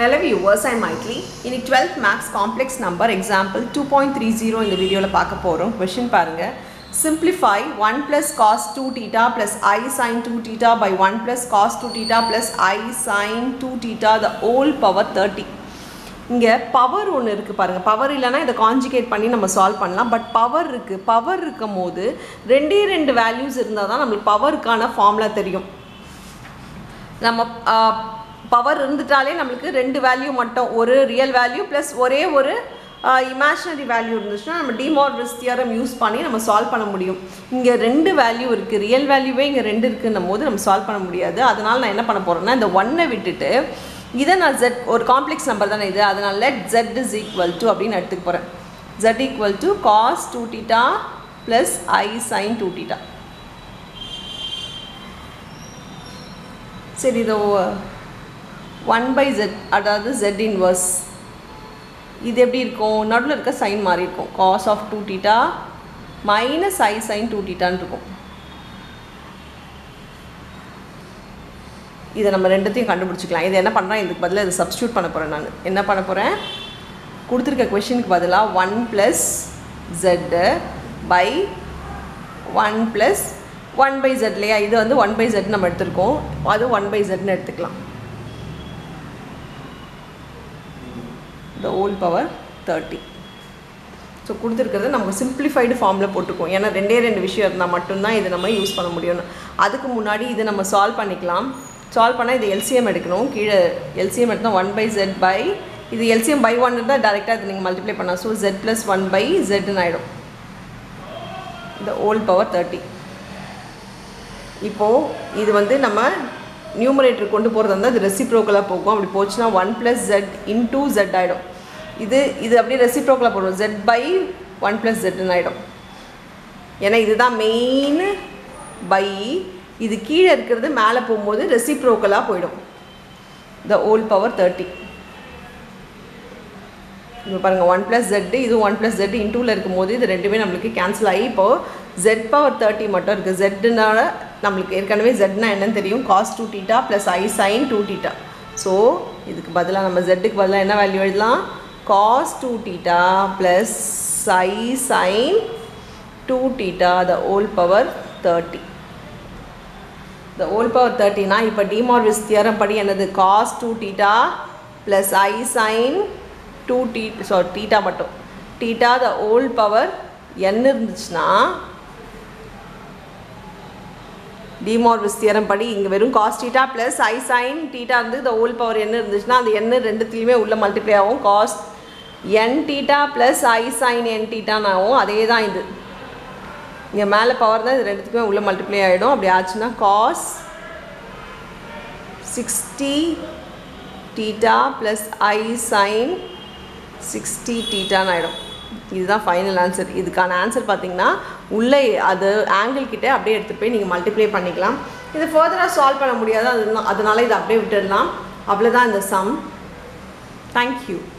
Hello viewers, I'm Maitli. இன்னைக்கு 12th max complex number example two point three zero இந்த வீடியோவில் பார்க்க போகிறோம் கொஷின் பாருங்கள் simplify one plus cos two theta plus i sine two theta by one plus cos two theta plus i sine two theta the whole power thirty இங்கே power ஒன்று இருக்குது பாருங்கள் power இல்லைன்னா இதை காஞ்சிகேட் பண்ணி நம்ம சால்வ் பண்ணலாம் பட் பவர் இருக்குது பவர் இருக்கும் போது ரெண்டே ரெண்டு வேல்யூஸ் இருந்தால் தான் நம்மளுக்கு பவருக்கான ஃபார்முலா தெரியும் நம்ம பவர் இருந்துட்டாலே நம்மளுக்கு ரெண்டு வேல்யூ மட்டும் ஒரு ரியல் வேல்யூ ப்ளஸ் ஒரே ஒரு இமேஜினரி வேல்யூ இருந்துச்சுன்னா நம்ம டிமார்விஸ் தியரம் யூஸ் பண்ணி நம்ம சால்வ் பண்ண முடியும் இங்கே ரெண்டு வேல்யூ இருக்குது ரியல் வேல்யூவே இங்கே ரெண்டு இருக்குன்னும் போது நம்ம சால்வ் பண்ண முடியாது அதனால் நான் என்ன பண்ண போகிறேன்னா இந்த ஒன்னை விட்டுட்டு இதை நான் ஜெட் ஒரு காம்ப்ளெக்ஸ் நம்பர் தானே இது அதனால் let z is equal to அப்படின்னு எடுத்துக்க போகிறேன் z equal to cos two theta plus i sine two theta சரி இதோ ஒன் பை ஜெட் அதாவது ஜெட் இன்வர்ஸ் இது எப்படி இருக்கும் நடுவில் இருக்க சைன் மாறி இருக்கும் cos of two theta minus i sine two டீட்டான்னு இருக்கும் இதை நம்ம ரெண்டுத்தையும் கண்டுபிடிச்சிக்கலாம் இது என்ன பண்ணுறேன் இதுக்கு பதிலாக இதை சப்ஸ்டியூட் பண்ண போகிறேன் நான் என்ன பண்ண போகிறேன் கொடுத்துருக்க கொஷினுக்கு பதிலாக one plus z by one plus one by z இல்லையா இது வந்து ஒன் பை ஜெட் நம்ம எடுத்திருக்கோம் அது ஒன் பை ஜெட்னு எடுத்துக்கலாம் the whole power thirty so கொடுத்துருக்கிறது நமக்கு சிம்பிளிஃபைடு ஃபார்மில் போட்டுக்குவோம் ஏன்னா ரெண்டே ரெண்டு விஷயம் இருந்தால் மட்டும்தான் இது நம்ம யூஸ் பண்ண முடியும் அதுக்கு முன்னாடி இது நம்ம சால்வ் பண்ணிக்கலாம் சால்வ் பண்ணால் இது எல்சிஎம் எடுக்கணும் கீழே எல்சிஎம் எடுத்தால் ஒன் பை ஜெட் பை இது எல்சிஎம் பை ஒன் இருந்தால் டேரெக்டாக இது நீங்கள் மல்டிப்ளை பண்ணலாம் so z plus one by ஜெட்னு ஆகிடும் இந்த ஹோல் பவர் தேர்ட்டி இப்போது இது வந்து நம்ம நியூமரேட்டர் கொண்டு போகிறதா இருந்தால் இது ரெசிப்ரோக்கலாக போகும் அப்படி போச்சுன்னா one plus z into z ஆகிடும் இது இது அப்படியே ரெசிப்ரோக்கலாக போடும் ஜெட் பை ஒன் ப்ளஸ் ஜெட்னு ஆகிடும் ஏன்னா இதுதான் மெயின் பை இது கீழே இருக்கிறது மேலே போகும்போது ரெசிப்ரோக்கலாக போயிடும் த ஓல் பவர் தேர்ட்டி இப்போ பாருங்கள் ஒன் ப்ளஸ் ஜெட்டு இது ஒன் ப்ளஸ் ஜெட் இன்டூவில் இருக்கும்போது இது ரெண்டுமே நம்மளுக்கு கேன்சல் ஆகி இப்போது ஜெட் பவர் தேர்ட்டி மட்டும் இருக்குது ஜெட்டுனால நம்மளுக்கு ஏற்கனவே ஜெட்னா என்னன்னு தெரியும் cos two theta plus i sine two theta so இதுக்கு பதிலாக நம்ம ஜெட்டுக்கு பதிலாக என்ன வேல்யூ எழுதலாம் cos two theta plus i sine two theta the whole power thirty the whole power தேர்ட்டினா இப்போ டிமார்விஸ் தியரம் படி என்னது cos two theta plus i sine two t sorry theta மட்டும் theta the whole power n இருந்துச்சுன்னா De Moivre's theorem படி இங்கே வெறும் cos theta plus i sine theta இருந்து த ஓல் பவர் என்ன இருந்துச்சுன்னா அந்த எண்ணு ரெண்டுத்துலேயுமே உள்ள மல்டிப்ளை ஆகும் cos n theta plus i sine n டீட்டான்னு ஆகும் அதே தான் இது இங்கே மேலே பவர் தான் இது ரெண்டுத்துக்குமே உள்ள மல்டிப்ளை ஆகிடும் அப்படி ஆச்சுன்னா cos sixty theta plus i sine sixty டீட்டான்னு ஆகிடும் இதுதான் ஃபைனல் ஆன்சர் இதுக்கான ஆன்சர் பார்த்தீங்கன்னா உள்ளே அது ஆங்கிள் கிட்டே அப்படியே எடுத்துகிட்டு போய் நீங்கள் மல்டிப்ளை பண்ணிக்கலாம் இது ஃபர்தராக சால்வ் பண்ண முடியாது அது அதனால இதை அப்படியே விட்டுடலாம் அவ்வளோதான் இந்த சம் தேங்க்யூ